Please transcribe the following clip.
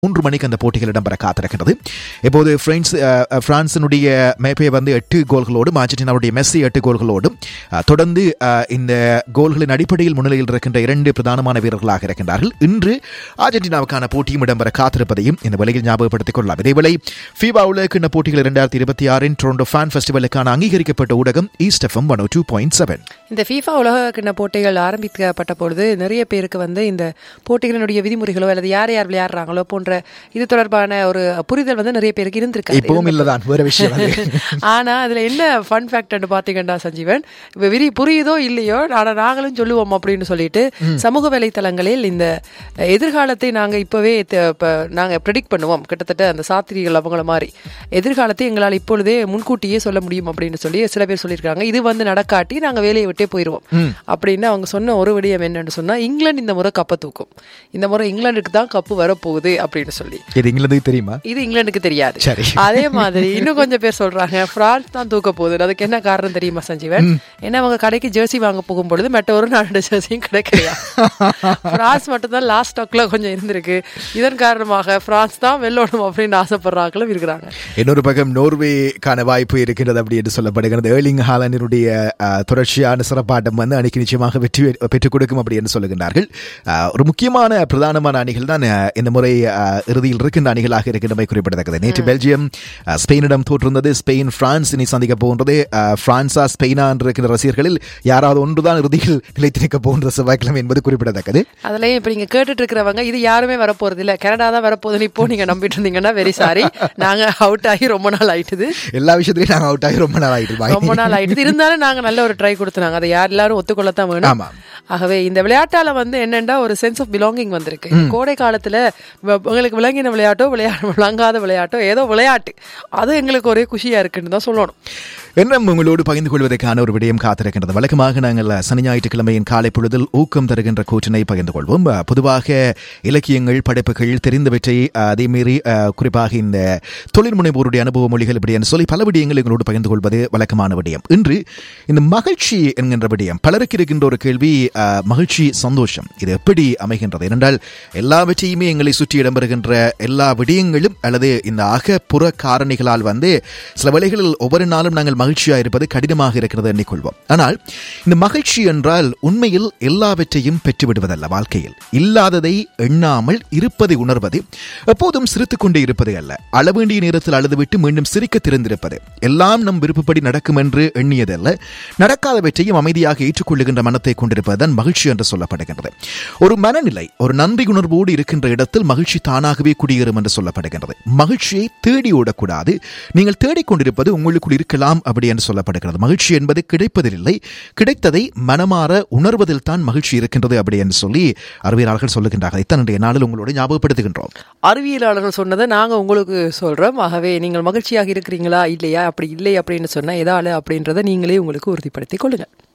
மூன்று மணிக்கு அந்த போட்டிகள் இடம்பெற காத்திருக்கிறது இப்போது பிரான்ஸ் அஹ், அஹ், பிரான்சினுடைய மேப்பே வந்து எட்டு கோல்களோடும் அர்ஜென்டினாவுடைய மெஸ்ஸி எட்டு கோல்களோடும் அஹ், தொடர்ந்து அஹ், இந்த கோல்களின் அடிப்படையில் முன்னிலையில் இருக்கின்ற இரண்டு பிரதானமான வீரர்களாக இருக்கின்றார்கள் இன்று அர்ஜென்டினாவுக்கான போட்டியும் இடம்பெற காத்திருப்பதையும் இந்த வேளையில் ஞாபகப்படுத்திக் கொள்ளலாம் இதேவேளை ஃபீபா உலகிண்ண போட்டிகள் இரண்டாயிரத்தி இருபத்தி ஆறின் டொரண்டோ ஃபேன் ஃபெஸ்டிவலுக்கான அங்கீகரிக்கப்பட்ட ஊடகம் East FM one two point seven இந்த ஃபீஃபா உலக கிண்ண போட்டிகள் ஆரம்பிக்கப்பட்ட பொழுது நிறைய பேருக்கு வந்து இந்த போட்டிகளினுடைய விதிமுறைகளோ அல்லது யார் யார் விளையாடுறாங்களோ போன்ற இது தொடர்பான ஒரு புரிதல் வந்து நிறைய பேருக்கு இருந்திருக்காது இப்பவும் இல்லதான் வேற விஷயம் அது. ஆனா அதுல என்ன ஃபன் ஃபேக்டர்னு பாத்தீங்கன்னா சஞ்சீவன் இப்ப விரி புரியுதோ இல்லையோ ஆனா நாங்களும் சொல்லுவோம் அப்படின்னு சொல்லிட்டு சமூக வலைத்தளங்களில் இந்த எதிர்காலத்தை நாங்க இப்பவே த- இப்ப நாங்க ப்ரெடிக்ட் பண்ணுவோம் கிட்டத்தட்ட அந்த சாத்திரிகள் அவங்கள மாதிரி எதிர்காலத்தை எங்களால் இப்பொழுதே முன்கூட்டியே சொல்ல முடியும் அப்படின்னு சொல்லி சில பேர் சொல்லியிருக்காங்க இது வந்து நடக்காட்டி நாங்க வேலையை விட்டே போயிடுவோம் அப்படின்னு அவங்க சொன்ன ஒரு விடயம் என்னன்னு சொன்னா இங்கிலாந்து இந்த முறை கப்பை தூக்கும் இந்த முறை இங்கிலாந்துக்கு தான் கப்பு வரப்போகுது அப்படின்னு சொல்லி இது இங்கிலாந்துக்கு தெரியுமா இது இங்கிலாந்துக்கு தெரியாது சரி. அதே மாதிரி இன்னும் கொஞ்சம் பேர் சொல்றாங்க பிரான்ஸ் தான் தூக்க போகுது அதுக்கு என்ன காரணம் தெரியுமா சஞ்சீவன் ஏன்னா அவங்க கடைக்கு ஜெர்சி வாங்க போகும்பொழுது மற்ற ஒரு நாடு ஜெர்சியும் கிடைக்கலையா பிரான்ஸ் மட்டும் தான் லாஸ்ட் ஸ்டாக்ல கொஞ்சம் இருந்திருக்கு இதன் காரணமாக பிரான்ஸ் தான் வெல்லணும் அப்படின்னு ஆசைப்படுறாங்களும் இருக்கிறாங்க இன்னொரு பக்கம் நோர்வேக்கான வாய்ப்பு இருக்கின்றது அப்படி என்று சொல்லப்படுகிறது ஏர்லிங் ஹாலண்டினுடைய அஹ், தொடர்ச்சியான சிறப்பாட்டம் வந்து அணிக்கு நிச்சயமாக வெற்றி பெற்றுக் கொடுக்கும் அப்படி என்று சொல்லுகின்றார்கள் அஹ், ஒரு முக்கியமான பிரதானமான அணிகள் தான் அஹ், இந்த முறை அஹ், இறுதியில் இருக்கின்ற அணிகளாக இருக்கின்றமை குறிப்பிடத்தக்கது நேற்று பெல்ஜியம் அஹ், ஸ்பெயினிடம் தோற்றிருந்தது ஸ்பெயின் பிரான்ஸ் இனி சந்திக்க போகின்றது அஹ், பிரான்சா ஸ்பெயினா என்று இருக்கின்ற ரசிகர்களில் யாராவது ஒன்றுதான் இறுதியில் நிலைத்து நிற்க போகின்ற செவ்வாய்க்கிழமை என்பது குறிப்பிடத்தக்கது அதுலயும் இப்ப நீங்க கேட்டுட்டு இருக்கிறவங்க இது யாருமே வரப்போறது இல்ல கனடா தான் வரப்போகுதுன்னு இப்போ நீங்க நம்பிட்டு இருந்தீங்கன்னா வெரி சாரி நாங்க அவுட் ஆகி ரொம்ப நாள் ஆயிட்டுது எல்லா விஷயத்திலையும் நாங்கள் அவுட் ஆகி ரொம்ப நாள் ஆகிட்டு ரொம்ப நாள் ஆயிடுது இருந்தாலும் நாங்க நல்ல ஒரு ட்ரை கொடுத்தாங்க அதை யார் எல்லாரும் ஒத்துக்கொள்ளத்தான் வேணும் ஆமா. ஆகவே இந்த விளையாட்டால வந்து என்னன்னா ஒரு சென்ஸ் ஆஃப் பிலாங்கிங் வந்திருக்கு இந்த கோடை காலத்துல வ- உங்களுக்கு விளங்கின விளையாட்டோ விளையாட விளங்காத விளையாட்டோ ஏதோ விளையாட்டு அது எங்களுக்கு ஒரே குஷியா இருக்குன்னு தான் சொல்லணும் என்ன உங்களோடு பகிர்ந்து கொள்வதற்கான ஒரு விடயம் காத்திருக்கின்றது வழக்கமாக நாங்கள் சனி ஞாயிற்றுக்கிழமையின் காலை பொழுதில் ஊக்கம் தருகின்ற கூற்றினை பகிர்ந்து கொள்வோம் அஹ், பொதுவாக இலக்கியங்கள் படைப்புகள் தெரிந்தவற்றை அஹ், அதேமாரி அஹ், குறிப்பாக இந்த தொழில் முனைவோருடைய அனுபவ மொழிகள் இப்படி என்று சொல்லி பல விடயங்களை உங்களோடு பகிர்ந்து கொள்வது வழக்கமான விடயம் இன்று இந்த மகிழ்ச்சி என்கின்ற விடயம் பலருக்கு இருக்கின்ற ஒரு கேள்வி அஹ், மகிழ்ச்சி சந்தோஷம் இது எப்படி அமைகின்றது ஏனென்றால் எல்லாவற்றையுமே எங்களை சுற்றி இடம்பெறுகின்ற எல்லா விடயங்களும் அல்லது இந்த அகப்புற காரணிகளால் வந்து சில வேளைகளில் ஒவ்வொரு நாளும் நாங்கள் மகிழ்ச்சியா இருப்பது கடினமாக இருக்கிறது எண்ணிக்கொள்வோம் ஆனால் இந்த மகிழ்ச்சி என்றால் உண்மையில் எல்லாவற்றையும் பெற்றுவிடுவதல்ல வாழ்க்கையில் இல்லாததை எண்ணாமல் இருப்பதை உணர்வது எப்போதும் சிரித்துக் கொண்டே இருப்பது அல்ல அளவேண்டிய நேரத்தில் அழுதுவிட்டு மீண்டும் சிரிக்க திறந்திருப்பது எல்லாம் நம் விருப்பப்படி நடக்கும் என்று எண்ணியதல்ல நடக்காதவற்றையும் அமைதியாக ஏற்றுக்கொள்ளுகின்ற மனத்தை கொண்டிருப்பதுதான் மகிழ்ச்சி என்று சொல்லப்படுகின்றது ஒரு மனநிலை ஒரு நன்றி உணர்வோடு இருக்கின்ற இடத்தில் மகிழ்ச்சி தானாகவே குடியேறும் என்று சொல்லப்படுகின்றது மகிழ்ச்சியை தேடி ஓடக்கூடாது நீங்கள் தேடிக்கொண்டிருப்பது உங்களுக்குள் இருக்கலாம் அப்படி என்று சொல்லப்படுகிறது மகிழ்ச்சி என்பது கிடைப்பதில்லை கிடைத்ததை மனமாற உணர்வதில் தான் மகிழ்ச்சி இருக்கின்றது அப்படி என்று சொல்லி அறிவியலாளர்கள் சொல்லுகின்றார்கள் இத்தனை நாளில் உங்களோடு ஞாபகப்படுத்துகின்றோம் அறிவியலாளர்கள் சொன்னதை நாங்க உங்களுக்கு சொல்றோம் ஆகவே நீங்கள் மகிழ்ச்சியாக இருக்கிறீங்களா இல்லையா அப்படி இல்லை அப்படின்னு சொன்னா எதால அப்படின்றத நீங்களே உங்களுக்கு உறுதிப்படுத்திக் கொள்ளுங்க